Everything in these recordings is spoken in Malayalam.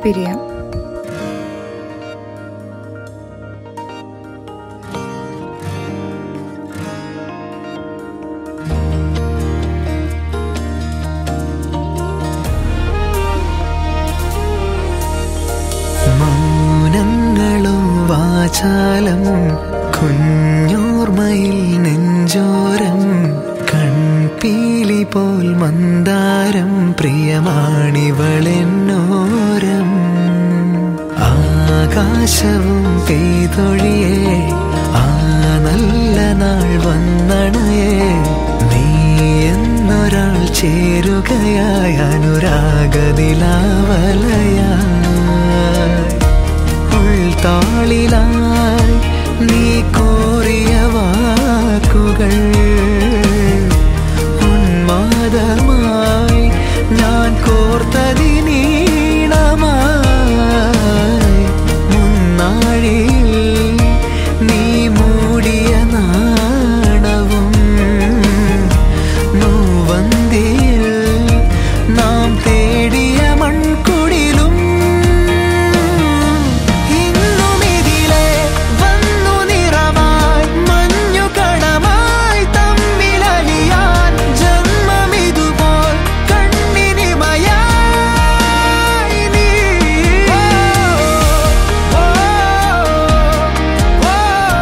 പിരിയാം മൗനങ്ങളും വാചാലം കുഞ്ഞോർമ്മയിൽ നെഞ്ചോരം കൺപീലി പോൽ മന്ദാരം പ്രിയമാണിവളെന്നോരം ആകാശവും പെയ്തൊഴിയേ ആ നല്ല നാൾ വന്നണയേ നീ എന്നൊരാൾ ചേരുകയായി അനുരാഗതിലാവലയായി ഉൾത്താളിലായി നീ കോറിയ വാക്കുകൾ ഉന്മാദമായി ഞാൻ കോർത്തതിനീണമായി മുന്നാഴിയിൽ നീ മൂടിയ നാണവും മൂവന്തിയിൽ നാം തേടിയ മൺകുടിലും ഇന്നുമിതിലെ വന്നു നിറമായി മഞ്ഞു കടമായി തമ്മിലലിയാൻ ജന്മമിതുപോൽ കണ്ണിനിമയായി നീ ഓ, ഓ, ഓ,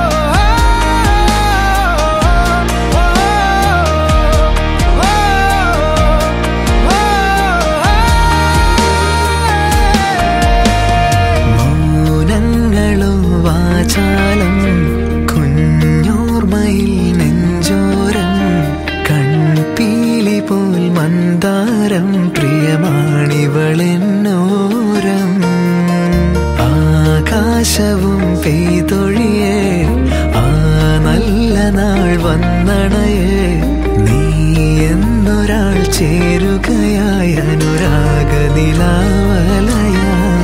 മൗനങ്ങളും വാചാലം കുഞ്ഞോർമ്മയിൽ നെഞ്ചോരം കൺപീലി പോൽ മന്ദാരം പ്രിയമാണിവളെന്നോരം ആകാശവും പെയ്തൊഴിയേ ആ നല്ല നാൾ വന്നണയേ നീ എന്നൊരാൾ ചേരുകയായി അനുരാഗനിലാവലയായി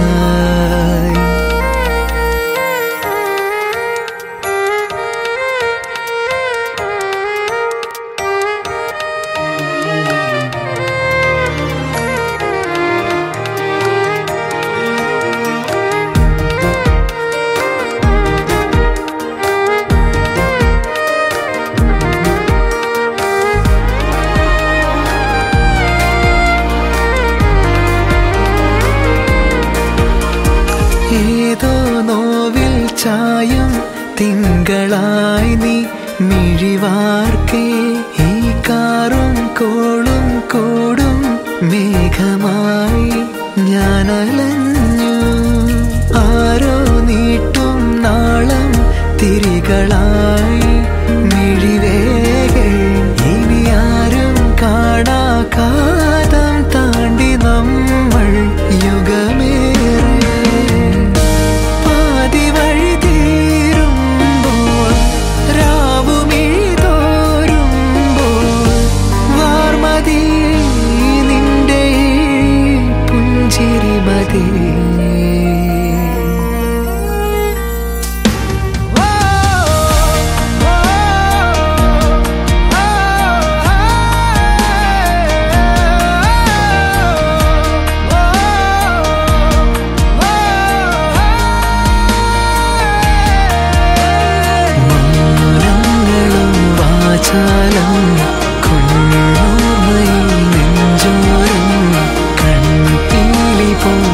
ഏതോ നോവിൽ ചായും തിങ്കളായി നീ മിഴിവാർക്കേ ഈ കാറും കോളും കൂടും മേഘമായി ഞാനലഞ്ഞു ആരോ നീട്ടും നാളം തിരികളായി മിഴിവേകെ ഇനി ആരും കാണാ കാതം താണ്ടി നമ്മൾ യുഗമേറെ പാതി വഴി തീരുമ്പോൾ രാവുമിഴിതോരുമ്പോൾ വാർമതി നിന്റെ പുഞ്ചിരി മതി മൗനങ്ങളും വാചാലം കുഞ്ഞോർമ്മയിൽ നെഞ്ചോരം കൺപീലി പോ